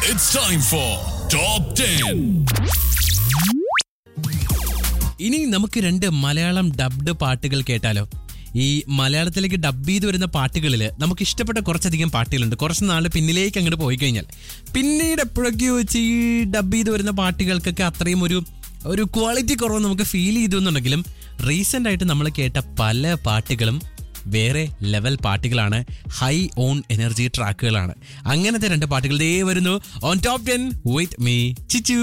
It's time for Top 10. ഇനി നമുക്ക് രണ്ട് മലയാളം ഡബ്ഡ് പാട്ടുകൾ കേട്ടാലോ ഈ മലയാളത്തിലേക്ക് ഡബ് ചെയ്ത് വരുന്ന പാട്ടുകളിൽ നമുക്ക് ഇഷ്ടപ്പെട്ട കുറച്ചധികം പാട്ടുകളുണ്ട് കുറച്ച് നാൾ പിന്നിലേക്ക് അങ്ങോട്ട് പോയി കഴിഞ്ഞാൽ പിന്നീട് എപ്പോഴൊക്കെയോ വെച്ച് ഈ ഡബ് ചെയ്ത് വരുന്ന പാട്ടുകൾക്കൊക്കെ അത്രയും ഒരു ഒരു ക്വാളിറ്റി കുറവ് നമുക്ക് ഫീൽ ചെയ്തു എന്നുണ്ടെങ്കിലും റീസെൻ്റ് ആയിട്ട് നമ്മൾ കേട്ട പല പാട്ടുകളും വേറെ ലെവൽ പാട്ടുകളാണ് ഹൈ ഓൺ എനർജി ട്രാക്കുകളാണ് അങ്ങനത്തെ രണ്ട് പാട്ടുകൾ ദേ വരുന്നു on top ten with me Chichu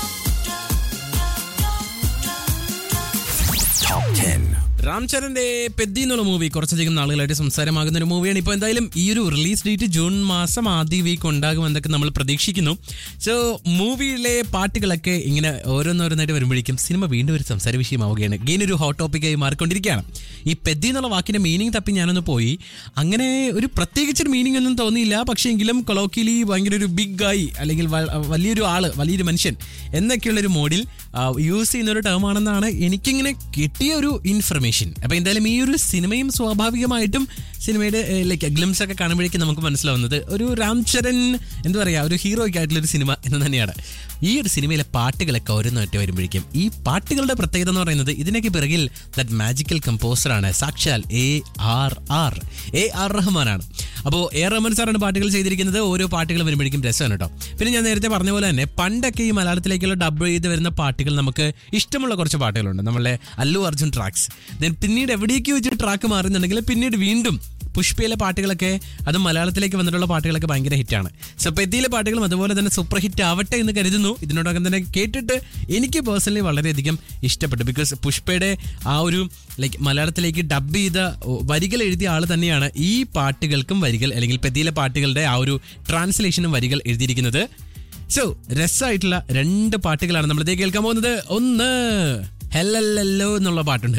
രാംചരന്റെ പെദ്ദി എന്നുള്ള മൂവി കുറച്ചധികം നാളുകളായിട്ട് സംസാരമാകുന്ന ഒരു മൂവിയാണ് ഇപ്പോൾ എന്തായാലും ഈ ഒരു റിലീസ് ഡേറ്റ് ജൂൺ മാസം ആദ്യ വീക്ക് ഉണ്ടാകുമെന്നൊക്കെ നമ്മൾ പ്രതീക്ഷിക്കുന്നു സോ മൂവിയിലെ പാട്ടുകളൊക്കെ ഇങ്ങനെ ഓരോന്നോരോന്നായിട്ട് വരുമ്പോഴേക്കും സിനിമ വീണ്ടും ഒരു സംസാര വിഷയമാവുകയാണ് ഗെയിൻ ഒരു ഹോട്ട് ടോപ്പിക്കായി മാറിക്കൊണ്ടിരിക്കുകയാണ് ഈ പെദ്ദി എന്നുള്ള വാക്കിന്റെ മീനിങ് തപ്പി ഞാനൊന്ന് പോയി അങ്ങനെ ഒരു പ്രത്യേകിച്ചൊരു മീനിങ് ഒന്നും തോന്നിയില്ല പക്ഷേ എങ്കിലും കൊളോക്കിലി ഭയങ്കര ഒരു ബിഗ് ആയി അല്ലെങ്കിൽ വ- വലിയൊരു ആള് വലിയൊരു മനുഷ്യൻ എന്നൊക്കെയുള്ള ഒരു മോഡിൽ യൂസ് ചെയ്യുന്ന ഒരു ടേം ആണെന്നാണ് എനിക്കിങ്ങനെ കിട്ടിയ ഒരു ഇൻഫർമേഷൻ അപ്പൊ എന്തായാലും ഈ ഒരു സിനിമയും സ്വാഭാവികമായിട്ടും സിനിമയുടെ ലൈക്ക് ഗ്ലിംസ് ഒക്കെ കാണുമ്പോഴേക്കും നമുക്ക് മനസ്സിലാവുന്നത് ഒരു രാംചരൻ എന്താ പറയാ ഒരു ഹീറോയ്ക്ക് ആയിട്ടുള്ള ഒരു സിനിമ എന്ന് തന്നെയാണ് ഈ ഒരു സിനിമയിലെ പാട്ടുകളൊക്കെ ഓരോന്നൊറ്റ വരുമ്പോഴേക്കും ഈ പാട്ടുകളുടെ പ്രത്യേകത എന്ന് പറയുന്നത് ഇതിനൊക്കെ പിറകിൽ ദറ്റ് മാജിക്കൽ കമ്പോസറാണ് സാക്ഷാൽ A R R A R റഹ്മാനാണ് അപ്പോൾ എ ആർ റഹ്മാൻ സാറാണ് പാട്ടുകൾ ചെയ്തിരിക്കുന്നത് ഓരോ പാട്ടുകൾ വരുമ്പോഴേക്കും രസമാണ് കേട്ടോ പിന്നെ ഞാൻ നേരത്തെ പറഞ്ഞ പോലെ തന്നെ പണ്ടൊക്കെ ഈ മലയാളത്തിലേക്കുള്ള ഡബ് ചെയ്ത് വരുന്ന പാട്ടുകൾ നമുക്ക് ഇഷ്ടമുള്ള കുറച്ച് പാട്ടുകളുണ്ട് നമ്മളെ അല്ലു അർജുൻ ട്രാക്സ് ദെൻ പിന്നീട് എവിടേക്ക് വെച്ച് ട്രാക്ക് മാറുന്നുണ്ടെങ്കിൽ പിന്നീട് വീണ്ടും പുഷ്പയിലെ പാട്ടുകളൊക്കെ അത് മലയാളത്തിലേക്ക് വന്നിട്ടുള്ള പാട്ടുകളൊക്കെ ഭയങ്കര ഹിറ്റാണ് സോ പെത്തിയിലെ പാട്ടുകളും അതുപോലെ തന്നെ സൂപ്പർ ഹിറ്റ് ആവട്ടെ എന്ന് കരുതുന്നു ഇതിനോടകം തന്നെ കേട്ടിട്ട് എനിക്ക് പേഴ്സണലി വളരെയധികം ഇഷ്ടപ്പെട്ടു ബിക്കോസ് പുഷ്പയുടെ ആ ഒരു ലൈക്ക് മലയാളത്തിലേക്ക് ഡബ് ചെയ്ത വരികൾ എഴുതിയ ആൾ തന്നെയാണ് ഈ പാട്ടുകൾക്കും വരികൾ അല്ലെങ്കിൽ പെത്തിയിലെ പാട്ടുകളുടെ ആ ഒരു ട്രാൻസ്ലേഷനും വരികൾ എഴുതിയിരിക്കുന്നത് സോ രസമായിട്ടുള്ള രണ്ട് പാട്ടുകളാണ് നമ്മൾ ഇതേ കേൾക്കാൻ പോകുന്നത് ഒന്ന് ഹെല്ലല്ലോ എന്നുള്ള പാട്ടുണ്ട്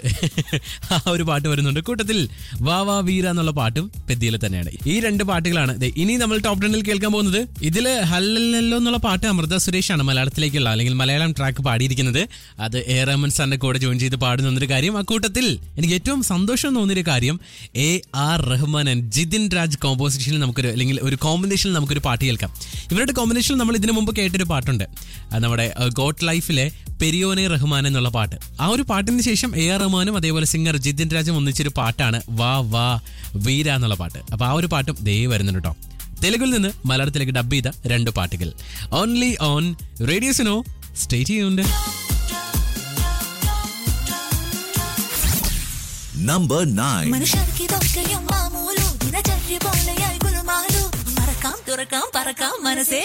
ആ ഒരു പാട്ട് വരുന്നുണ്ട് കൂട്ടത്തിൽ വാ വാ വീര എന്നുള്ള പാട്ടും പെദ്ദിയിൽ തന്നെയാണ് ഈ രണ്ട് പാട്ടുകളാണ് ദേ ഇനി നമ്മൾ ടോപ്പ് ടെന്നിൽ കേൾക്കാൻ പോകുന്നത് ഇതില് ഹല്ലല്ലോ എന്നുള്ള പാട്ട് അമൃത സുരേഷ് ആണ് മലയാളത്തിലേക്കുള്ള അല്ലെങ്കിൽ മലയാളം ട്രാക്ക് പാടിയിരിക്കുന്നത് അത് എ റഹ്മാൻ സാറിന്റെ കൂടെ ജോയിൻ ചെയ്ത് പാടുന്ന ഒരു കാര്യം ആ കൂട്ടത്തിൽ എനിക്ക് ഏറ്റവും സന്തോഷം തോന്നിയൊരു കാര്യം A R Rahman and Jithin Raj കോമ്പോസിഷനിൽ നമുക്കൊരു അല്ലെങ്കിൽ ഒരു കോമ്പിനേഷനിൽ നമുക്കൊരു പാട്ട് കേൾക്കാം ഇവരുടെ കോമ്പിനേഷനിൽ നമ്മൾ ഇതിനു മുമ്പ് കേട്ടൊരു പാട്ടുണ്ട് അത് നമ്മുടെ ഗോട്ട് ലൈഫിലെ പെരിയോനെ റഹ്മാൻ എന്നുള്ള പാട്ട് ആ ഒരു പാട്ടിന് ശേഷം എ ആർ റഹ്മാനും അതേപോലെ സിംഗർ ജിതിൻ രാജും ഒന്നിച്ചൊരു പാട്ടാണ് വാ വാ വീര എന്നുള്ള പാട്ട് അപ്പൊ ആ ഒരു പാട്ടും ദേ വരുന്നുണ്ട് കേട്ടോ തെലുഗിൽ നിന്ന് മലയാളത്തിലേക്ക് ഡബ് ചെയ്ത രണ്ട് പാട്ടുകൾ ഓൺലി ഓൺ റേഡിയോസിനോ സ്റ്റേറ്റ് ചെയ്യുന്നുണ്ട് Number 9. മനുഷ്യർക്ക് ഇതൊക്കെയും മാമൂലു ദിനചര്യ പോലെയായി ഗുലുമാലു മറക്കാം തുറക്കാം പറക്കാം മനസ്സേ